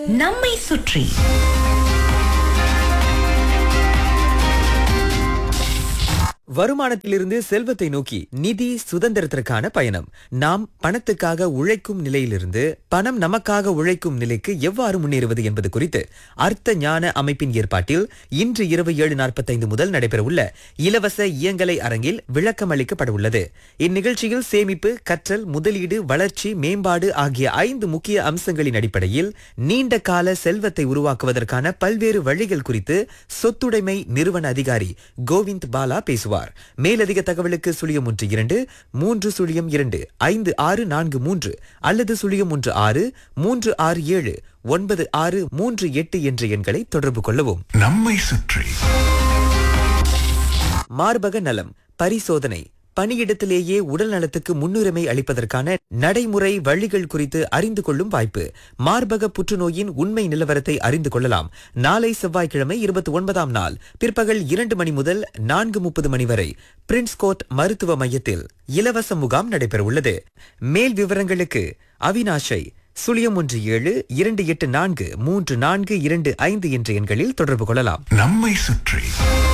நம்மை சுற்றி வருமானத்திலிருந்து செல்வத்தை நோக்கி நிதி சுதந்திரத்திற்கான பயணம் நாம் பணத்துக்காக உழைக்கும் நிலையிலிருந்து பணம் நமக்காக உழைக்கும் நிலைக்கு எவ்வாறு முன்னேறுவது என்பது குறித்து அர்த்த ஞான அமைப்பின் ஏற்பாட்டில் இன்று இரவு ஏழு நாற்பத்தைந்து முதல் நடைபெறவுள்ள இலவச இயங்கலை அரங்கில் விளக்கம் அளிக்கப்பட உள்ளது இந்நிகழ்ச்சியில் சேமிப்பு கற்றல் முதலீடு வளர்ச்சி மேம்பாடு ஆகிய ஐந்து முக்கிய அம்சங்களின் அடிப்படையில் நீண்ட கால செல்வத்தை உருவாக்குவதற்கான பல்வேறு வழிகள் குறித்து சொத்துடைமை நிறுவன அதிகாரி கோவிந்த் பாலா பேசுவார் மேலதிக தகவலுக்கு சுழியம் ஒன்று இரண்டு மூன்று சுழியம் இரண்டு ஐந்து ஆறு நான்கு மூன்று அல்லது சுழியம் ஒன்று ஆறு மூன்று ஆறு ஏழு ஒன்பது ஆறு மூன்று எட்டு என்ற எண்களை தொடர்பு கொள்ளவும் நம்மை சுற்றி மார்பக நலம் பரிசோதனை பணியிடத்திலேயே உடல் நலத்துக்கு முன்னுரிமை அளிப்பதற்கான நடைமுறை வழிகள் குறித்து அறிந்து கொள்ளும் வாய்ப்பு மார்பக புற்றுநோயின் உண்மை நிலவரத்தை அறிந்து கொள்ளலாம் நாளை செவ்வாய்க்கிழமை இருபத்தி ஒன்பதாம் நாள் பிற்பகல் இரண்டு மணி முதல் நான்கு முப்பது மணி வரை பிரின்ஸ் கோட் மருத்துவ மையத்தில் இலவச முகாம் நடைபெறவுள்ளது மேல் விவரங்களுக்கு அவினாஷை சுழியம் ஒன்று ஏழு இரண்டு எட்டு நான்கு மூன்று நான்கு இரண்டு ஐந்து என்ற எண்களில் தொடர்பு கொள்ளலாம் நம்மை சுற்றி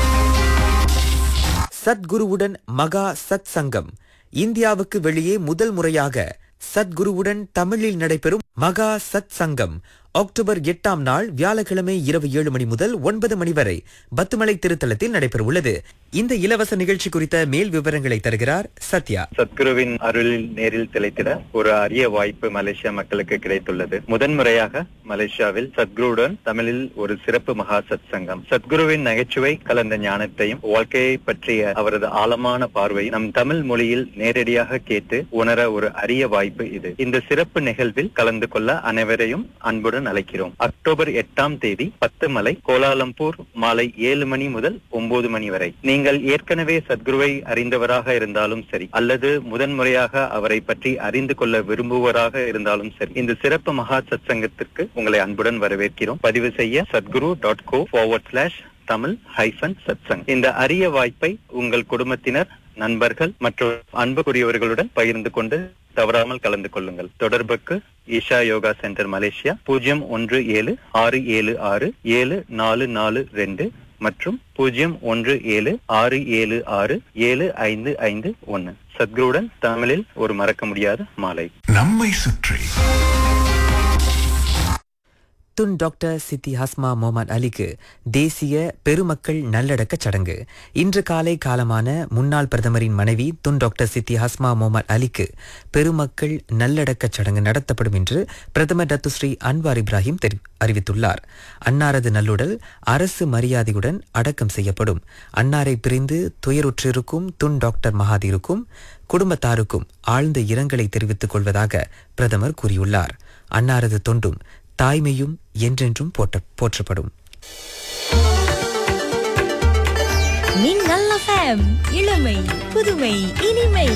சத்குருவுடன் மகா சத் சங்கம் இந்தியாவுக்கு வெளியே முதல் முறையாக சத்குருவுடன் தமிழில் நடைபெறும் மகா சத் சங்கம் அக்டோபர் எட்டாம் நாள் வியாழக்கிழமை இரவு ஏழு மணி முதல் ஒன்பது மணி வரை பத்துமலை திருத்தலத்தில் நடைபெறவுள்ளது இந்த இலவச நிகழ்ச்சி குறித்த மேல் விவரங்களை தருகிறார் சத்யா சத்குருவின் அருளில் நேரில் திளைத்திட ஒரு அரிய வாய்ப்பு மலேசியா மக்களுக்கு கிடைத்துள்ளது முதன்முறையாக மலேசியாவில் சத்குருவுடன் தமிழில் ஒரு சிறப்பு மகா சத் சங்கம் சத்குருவின் நகைச்சுவை கலந்த ஞானத்தையும் வாழ்க்கையை பற்றிய அவரது ஆழமான பார்வையும் நம் தமிழ் மொழியில் நேரடியாக கேட்டு உணர ஒரு அரிய வாய்ப்பு இது இந்த சிறப்பு நிகழ்வில் கலந்து கொள்ள அனைவரையும் அன்புடன் அழைக்கிறோம் அக்டோபர் எட்டாம் தேதி பத்து மலை கோலாலம்பூர் மாலை ஏழு மணி முதல் ஒன்பது மணி வரை நீங்கள் ஏற்கனவே சத்குருவை அறிந்தவராக இருந்தாலும் சரி அல்லது முதன்முறையாக அவரை பற்றி அறிந்து கொள்ள விரும்புவராக இருந்தாலும் சரி இந்த சிறப்பு மகா சத் சங்கத்திற்கு உங்களை அன்புடன் வரவேற்கிறோம் பதிவு செய்ய Sadhguru dot co slash Tamil hyphen Satsang இந்த அரிய வாய்ப்பை உங்கள் குடும்பத்தினர் நண்பர்கள் மற்றும் அன்புக்குரியவர்களுடன் பகிர்ந்து கொண்டு தவறாமல் கலந்து கொள்ளுங்கள் தொடர்புக்கு ஈஷா யோகா சென்டர் மலேசியா பூஜ்ஜியம் ஒன்று ஏழு ஆறு ஏழு ஆறு ஏழு நாலு நாலு ரெண்டு மற்றும் பூஜ்ஜியம் ஒன்று ஏழு ஆறு ஏழு ஆறு ஏழு ஐந்து ஐந்து ஒன்னு சத்குருடன் தமிழில் ஒரு மறக்க முடியாத மாலை நம்மை சுற்றி துன் டாக்டர் சித்தி ஹஸ்மா முகமது அலிக்கு தேசிய பெருமக்கள் நல்லடக்க சடங்கு இன்று காலை காலமான முன்னாள் பிரதமரின் மனைவி துன் டாக்டர் சித்தி ஹஸ்மா முகமது அலிக்கு பெருமக்கள் நல்லடக்க சடங்கு நடத்தப்படும் என்று பிரதமர் டத்துஸ்ரீ அன்வார் இப்ராஹிம் தெரி- அறிவித்துள்ளார் அன்னாரது நல்லுடல் அரசு மரியாதையுடன் அடக்கம் செய்யப்படும் அன்னாரை பிரிந்து துயருற்றிருக்கும் துன் டாக்டர் மகாதீருக்கும் குடும்பத்தாருக்கும் ஆழ்ந்த இரங்கலை தெரிவித்துக் கொள்வதாக பிரதமர் கூறியுள்ளார் அன்னாரது தொண்டும் தாய்மையும் என்றென்றும் போற்ற போற்றப்படும் மின்னல் FM இளமை புதுமை இனிமை